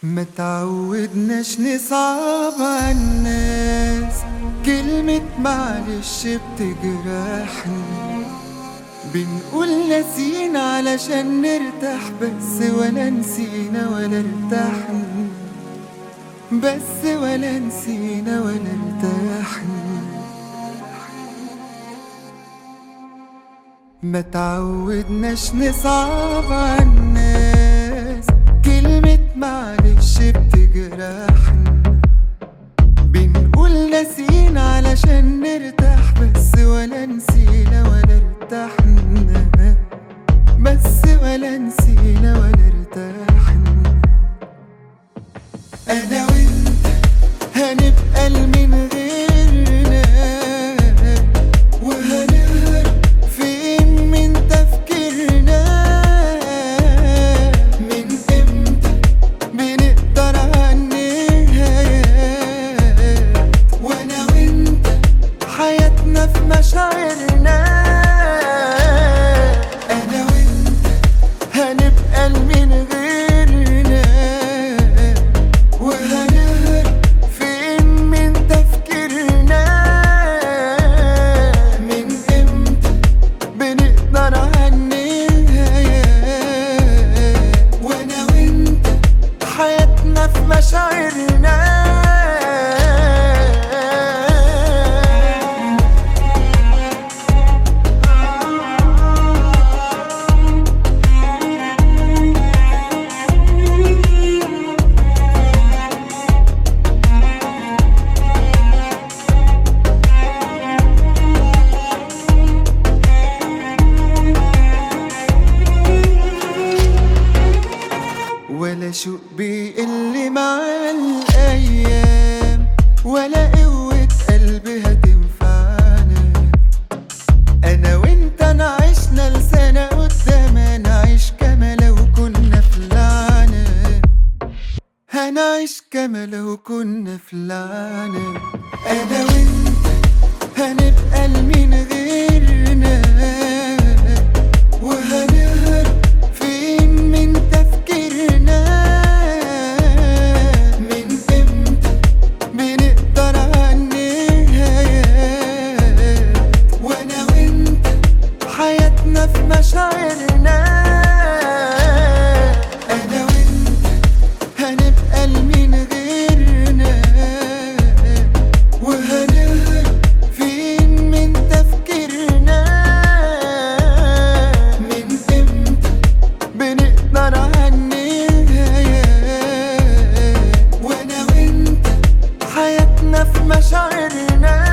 ما تعودناش نصعب عالناس كلمة معلش بتجرحني بنقول ناسينا علشان نرتاح بس ولا نسينا ولا ارتحنا بس ولا نسينا ولا ارتحنا ما تعودناش نصعب عالناس كلمة معلش بتجرحنا بنقول ناسينا علشان نرتاح بس ولا نسينا ولا ارتحنا بس ولا نسينا ولا ارتحنا انا وانت هنبقى لمن غيرنا وهنهرب فين من تفكيرنا من امتى بنقدر عالنهايات وانا وانت حياتنا في مشاعرنا انا وانت هنبقى لمن غيرنا وهنهرب فين من تفكيرنا من امتى بنقدر عالنهايات وانا وانت حياتنا في مشاعرنا ولا شوق بيقل مع الأيام ولا قوة قلبي هتنفعنا أنا وأنت نعيشنا لسنة قدام هنعيش كما لو كنا في لعنة هنعيش كما لو كنا في لعنة أنا وأنت هنبقى لمين غيرنا وهنهرب فين من تفكيرنا من امتى بنقدر عالنهايات وانا وانت حياتنا في مشاعرنا انا وانت هنبقى لمين غيرنا وهنهرب فين من تفكيرنا من امتى بنقدر عالنهايات وانا وانت حياتنا في مشاعرنا